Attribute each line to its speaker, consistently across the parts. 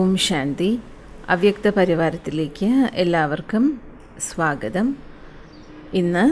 Speaker 1: ഓം ശാന്തി അവ്യക്ത പരിവാരത്തിലേക്ക് എല്ലാവർക്കും സ്വാഗതം ഇന്ന്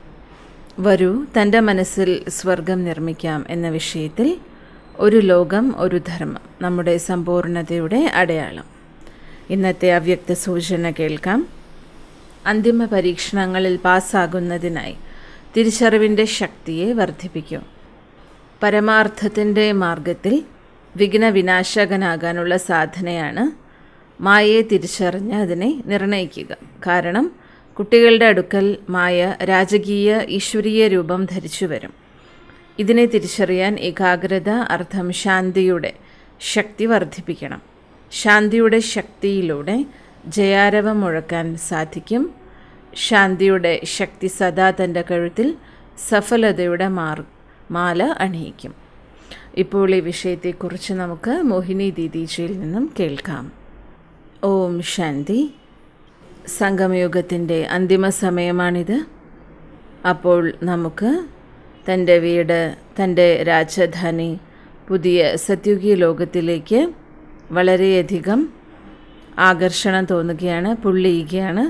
Speaker 1: വരൂ തൻ്റെ മനസ്സിൽ സ്വർഗം നിർമ്മിക്കാം എന്ന വിഷയത്തിൽ ഒരു ലോകം ഒരു ധർമ്മം നമ്മുടെ സമ്പൂർണതയുടെ അടയാളം ഇന്നത്തെ അവ്യക്ത സൂചന കേൾക്കാം അന്തിമ പരീക്ഷണങ്ങളിൽ പാസ്സാകുന്നതിനായി തിരിച്ചറിവിൻ്റെ ശക്തിയെ വർദ്ധിപ്പിക്കൂ പരമാർത്ഥത്തിൻ്റെ മാർഗത്തിൽ വിഘ്ന വിനാശകനാകാനുള്ള സാധനയാണ് മായയെ തിരിച്ചറിഞ്ഞ് അതിനെ നിർണയിക്കുക കാരണം കുട്ടികളുടെ അടുക്കൽ മായ രാജകീയ ഈശ്വരീയ രൂപം ധരിച്ചു വരും ഇതിനെ തിരിച്ചറിയാൻ ഏകാഗ്രത അർത്ഥം ശാന്തിയുടെ ശക്തി വർദ്ധിപ്പിക്കണം ശാന്തിയുടെ ശക്തിയിലൂടെ ജയാരവം മുഴക്കാൻ സാധിക്കും ശാന്തിയുടെ ശക്തി സദാ തൻ്റെ കഴുത്തിൽ സഫലതയുടെ മാർ മാല അണിയിക്കും ഇപ്പോൾ ഈ വിഷയത്തെക്കുറിച്ച് നമുക്ക് മോഹിനി ദീദീജിയിൽ നിന്നും കേൾക്കാം ഓം ശാന്തി സംഗമയുഗത്തിൻ്റെ അന്തിമ സമയമാണിത് അപ്പോൾ നമുക്ക് തൻ്റെ വീട് തൻ്റെ രാജധാനി പുതിയ സത്യുഗീയ ലോകത്തിലേക്ക് വളരെയധികം ആകർഷണം തോന്നുകയാണ് പുള്ളിയുകയാണ്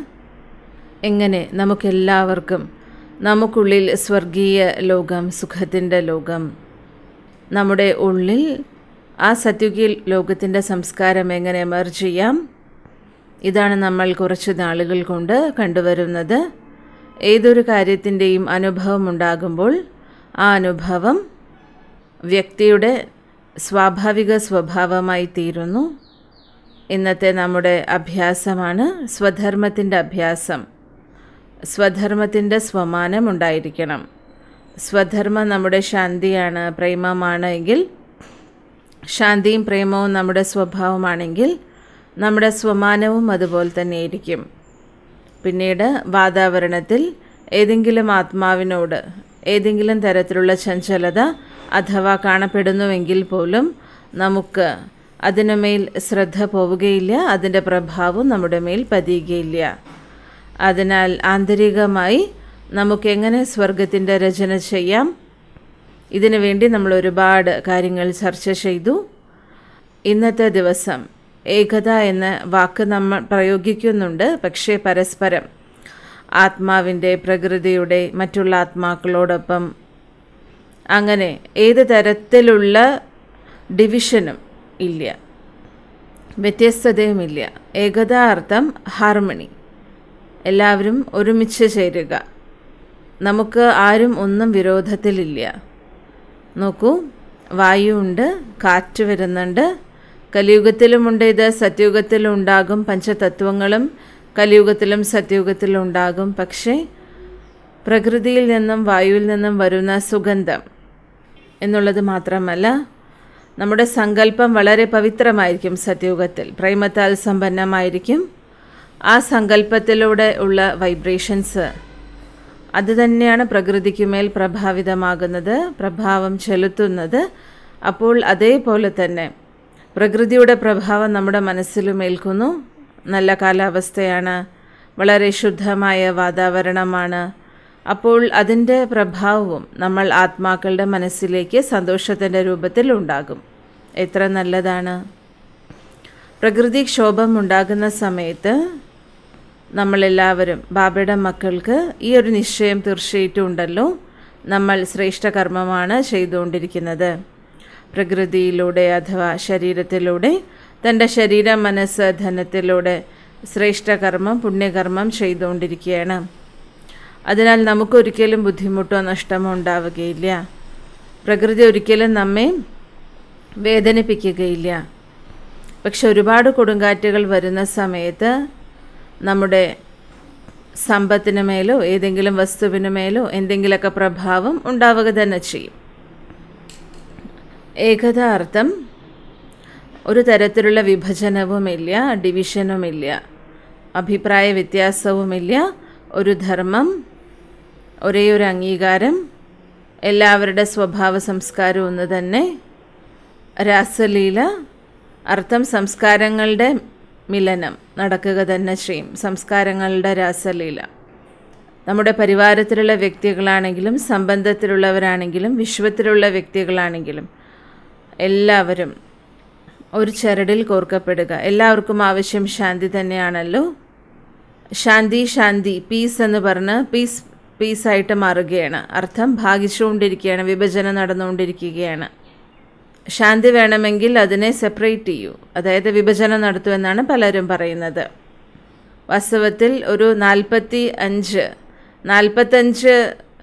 Speaker 1: എങ്ങനെ നമുക്കെല്ലാവർക്കും നമുക്കുള്ളിൽ സ്വർഗീയ ലോകം സുഖത്തിൻ്റെ ലോകം നമ്മുടെ ഉള്ളിൽ ആ സത്യുഗീയ ലോകത്തിൻ്റെ സംസ്കാരം എങ്ങനെ എമർജ് ചെയ്യാം ഇതാണ് നമ്മൾ കുറച്ച് നാളുകൾ കൊണ്ട് കണ്ടുവരുന്നത് ഏതൊരു കാര്യത്തിൻ്റെയും അനുഭവം ഉണ്ടാകുമ്പോൾ ആ അനുഭവം വ്യക്തിയുടെ സ്വാഭാവിക സ്വഭാവമായി തീരുന്നു ഇന്നത്തെ നമ്മുടെ അഭ്യാസമാണ് സ്വധർമ്മത്തിൻ്റെ അഭ്യാസം സ്വധർമ്മത്തിൻ്റെ സ്വമാനം ഉണ്ടായിരിക്കണം സ്വധർമ്മം നമ്മുടെ ശാന്തിയാണ് പ്രേമമാണ് എങ്കിൽ ശാന്തിയും പ്രേമവും നമ്മുടെ സ്വഭാവമാണെങ്കിൽ നമ്മുടെ സ്വമാനവും അതുപോലെ തന്നെയായിരിക്കും പിന്നീട് വാതാവരണത്തിൽ ഏതെങ്കിലും ആത്മാവിനോട് ഏതെങ്കിലും തരത്തിലുള്ള ചഞ്ചലത അഥവാ കാണപ്പെടുന്നുവെങ്കിൽ പോലും നമുക്ക് അതിനുമേൽ ശ്രദ്ധ പോവുകയില്ല അതിൻ്റെ പ്രഭാവം നമ്മുടെ മേൽ പതിയുകയില്ല അതിനാൽ ആന്തരികമായി നമുക്കെങ്ങനെ സ്വർഗത്തിൻ്റെ രചന ചെയ്യാം ഇതിനു വേണ്ടി നമ്മൾ ഒരുപാട് കാര്യങ്ങൾ ചർച്ച ചെയ്തു ഇന്നത്തെ ദിവസം ഏകത എന്ന വാക്ക് നമ്മൾ പ്രയോഗിക്കുന്നുണ്ട് പക്ഷേ പരസ്പരം ആത്മാവിൻ്റെ പ്രകൃതിയുടെ മറ്റുള്ള ആത്മാക്കളോടൊപ്പം അങ്ങനെ ഏത് തരത്തിലുള്ള ഡിവിഷനും ഇല്ല വ്യത്യസ്തതയുമില്ല ഏകത അർത്ഥം ഹാർമണി എല്ലാവരും ഒരുമിച്ച് ചേരുക നമുക്ക് ആരും ഒന്നും വിരോധത്തിലില്ല നോക്കൂ വായുവുണ്ട് കാറ്റ് വരുന്നുണ്ട് കലിയുഗത്തിലുമുണ്ട് ഇത് സത്യുഗത്തിലും ഉണ്ടാകും പഞ്ചതത്വങ്ങളും കലിയുഗത്തിലും സത്യുഗത്തിലും ഉണ്ടാകും പക്ഷേ പ്രകൃതിയിൽ നിന്നും വായുവിൽ നിന്നും വരുന്ന സുഗന്ധം എന്നുള്ളത് മാത്രമല്ല നമ്മുടെ സങ്കല്പം വളരെ പവിത്രമായിരിക്കും സത്യുഗത്തിൽ പ്രേമത്താൽ സമ്പന്നമായിരിക്കും ആ സങ്കല്പത്തിലൂടെ ഉള്ള വൈബ്രേഷൻസ് അത് തന്നെയാണ് പ്രകൃതിക്കുമേൽ പ്രഭാവിതമാകുന്നത് പ്രഭാവം ചെലുത്തുന്നത് അപ്പോൾ അതേപോലെ തന്നെ പ്രകൃതിയുടെ പ്രഭാവം നമ്മുടെ മനസ്സിലും ഏൽക്കുന്നു നല്ല കാലാവസ്ഥയാണ് വളരെ ശുദ്ധമായ വാതാവരണമാണ് അപ്പോൾ അതിൻ്റെ പ്രഭാവവും നമ്മൾ ആത്മാക്കളുടെ മനസ്സിലേക്ക് സന്തോഷത്തിൻ്റെ രൂപത്തിൽ ഉണ്ടാകും എത്ര നല്ലതാണ് പ്രകൃതിക്ഷോഭം ഉണ്ടാകുന്ന സമയത്ത് നമ്മളെല്ലാവരും ബാബയുടെ മക്കൾക്ക് ഈ ഒരു നിശ്ചയം തീർച്ചയായിട്ടും ഉണ്ടല്ലോ നമ്മൾ ശ്രേഷ്ഠ കർമ്മമാണ് ചെയ്തുകൊണ്ടിരിക്കുന്നത് പ്രകൃതിയിലൂടെ അഥവാ ശരീരത്തിലൂടെ തൻ്റെ ശരീര മനസ്സ് ധനത്തിലൂടെ ശ്രേഷ്ഠ കർമ്മം പുണ്യകർമ്മം ചെയ്തുകൊണ്ടിരിക്കുകയാണ് അതിനാൽ നമുക്കൊരിക്കലും ബുദ്ധിമുട്ടോ നഷ്ടമോ ഉണ്ടാവുകയില്ല പ്രകൃതി ഒരിക്കലും നമ്മെ വേദനിപ്പിക്കുകയില്ല പക്ഷെ ഒരുപാട് കൊടുങ്കാറ്റുകൾ വരുന്ന സമയത്ത് നമ്മുടെ സമ്പത്തിന് മേലോ ഏതെങ്കിലും വസ്തുവിന് മേലോ എന്തെങ്കിലുമൊക്കെ പ്രഭാവം ഉണ്ടാവുക തന്നെ ചെയ്യും ഏകത അർത്ഥം ഒരു തരത്തിലുള്ള വിഭജനവുമില്ല ഡിവിഷനുമില്ല അഭിപ്രായ വ്യത്യാസവുമില്ല ഒരു ധർമ്മം ഒരേ ഒരു അംഗീകാരം എല്ലാവരുടെ സ്വഭാവ സംസ്കാരം ഒന്ന് തന്നെ രാസലീല അർത്ഥം സംസ്കാരങ്ങളുടെ മിലനം നടക്കുക തന്നെ ചെയ്യും സംസ്കാരങ്ങളുടെ രാസലീല നമ്മുടെ പരിവാരത്തിലുള്ള വ്യക്തികളാണെങ്കിലും സംബന്ധത്തിലുള്ളവരാണെങ്കിലും വിശ്വത്തിലുള്ള വ്യക്തികളാണെങ്കിലും എല്ലാവരും ഒരു ചരടിൽ കോർക്കപ്പെടുക എല്ലാവർക്കും ആവശ്യം ശാന്തി തന്നെയാണല്ലോ ശാന്തി ശാന്തി പീസ് എന്ന് പറഞ്ഞ് പീസ് പീസായിട്ട് മാറുകയാണ് അർത്ഥം ഭാഗിച്ചുകൊണ്ടിരിക്കുകയാണ് വിഭജനം നടന്നുകൊണ്ടിരിക്കുകയാണ് ശാന്തി വേണമെങ്കിൽ അതിനെ സെപ്പറേറ്റ് ചെയ്യൂ അതായത് വിഭജനം നടത്തൂ എന്നാണ് പലരും പറയുന്നത് വാസ്തവത്തിൽ ഒരു നാൽപ്പത്തി അഞ്ച് നാൽപ്പത്തഞ്ച്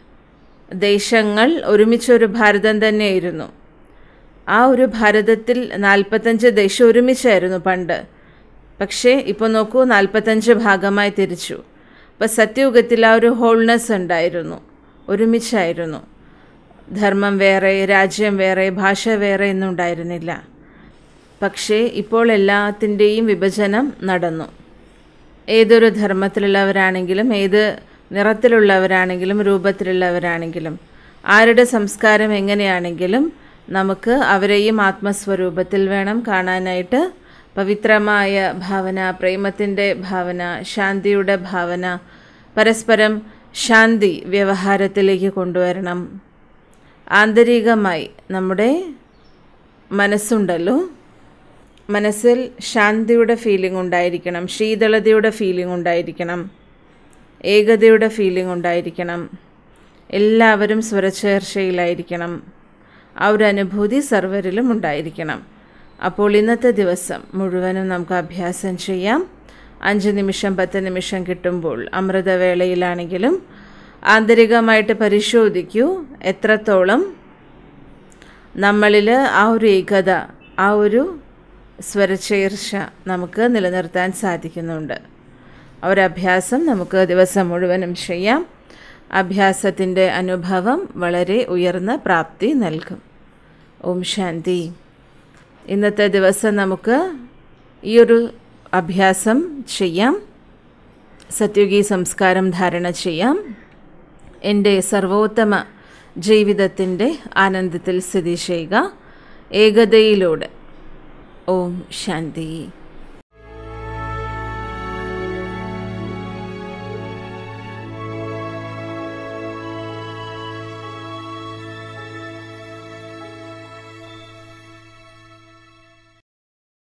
Speaker 1: ദേശങ്ങൾ ഒരുമിച്ചൊരു ഭാരതം തന്നെയായിരുന്നു ആ ഒരു ഭാരതത്തിൽ നാൽപ്പത്തഞ്ച് ദേശം ഒരുമിച്ചായിരുന്നു പണ്ട് പക്ഷേ ഇപ്പോൾ നോക്കൂ നാൽപ്പത്തഞ്ച് ഭാഗമായി തിരിച്ചു അപ്പോൾ സത്യയുഗത്തിൽ ആ ഒരു ഹോൾനെസ് ഉണ്ടായിരുന്നു ഒരുമിച്ചായിരുന്നു ധർമ്മം വേറെ രാജ്യം വേറെ ഭാഷ വേറെ ഒന്നും ഉണ്ടായിരുന്നില്ല പക്ഷേ ഇപ്പോൾ എല്ലാത്തിൻ്റെയും വിഭജനം നടന്നു ഏതൊരു ധർമ്മത്തിലുള്ളവരാണെങ്കിലും ഏത് നിറത്തിലുള്ളവരാണെങ്കിലും രൂപത്തിലുള്ളവരാണെങ്കിലും ആരുടെ സംസ്കാരം എങ്ങനെയാണെങ്കിലും നമുക്ക് അവരെയും ആത്മസ്വരൂപത്തിൽ വേണം കാണാനായിട്ട് പവിത്രമായ ഭാവന പ്രേമത്തിൻ്റെ ഭാവന ശാന്തിയുടെ ഭാവന പരസ്പരം ശാന്തി വ്യവഹാരത്തിലേക്ക് കൊണ്ടുവരണം ആന്തരികമായി നമ്മുടെ മനസ്സുണ്ടല്ലോ മനസ്സിൽ ശാന്തിയുടെ ഫീലിംഗ് ഉണ്ടായിരിക്കണം ശീതളതയുടെ ഫീലിംഗ് ഉണ്ടായിരിക്കണം ഏകതയുടെ ഫീലിംഗ് ഉണ്ടായിരിക്കണം എല്ലാവരും സ്വരച്ചേർച്ചയിലായിരിക്കണം ആ ഒരു അനുഭൂതി സർവരിലും ഉണ്ടായിരിക്കണം അപ്പോൾ ഇന്നത്തെ ദിവസം മുഴുവനും നമുക്ക് അഭ്യാസം ചെയ്യാം അഞ്ച് നിമിഷം പത്ത് നിമിഷം കിട്ടുമ്പോൾ അമൃതവേളയിലാണെങ്കിലും ആന്തരികമായിട്ട് പരിശോധിക്കൂ എത്രത്തോളം നമ്മളിൽ ആ ഒരു ഏകത ആ ഒരു സ്വരച്ചേർച്ച നമുക്ക് നിലനിർത്താൻ സാധിക്കുന്നുണ്ട് ആ ഒരു അഭ്യാസം നമുക്ക് ദിവസം മുഴുവനും ചെയ്യാം അഭ്യാസത്തിൻ്റെ അനുഭവം വളരെ ഉയർന്ന പ്രാപ്തി നൽകും ഓം ശാന്തി ഇന്നത്തെ ദിവസം നമുക്ക് ഈ ഒരു അഭ്യാസം ചെയ്യാം സത്യുഗി സംസ്കാരം ധാരണ ചെയ്യാം എൻ്റെ സർവോത്തമ ജീവിതത്തിൻ്റെ ആനന്ദത്തിൽ സ്ഥിതി ചെയ്യുക ഏകതയിലൂടെ ഓം ശാന്തി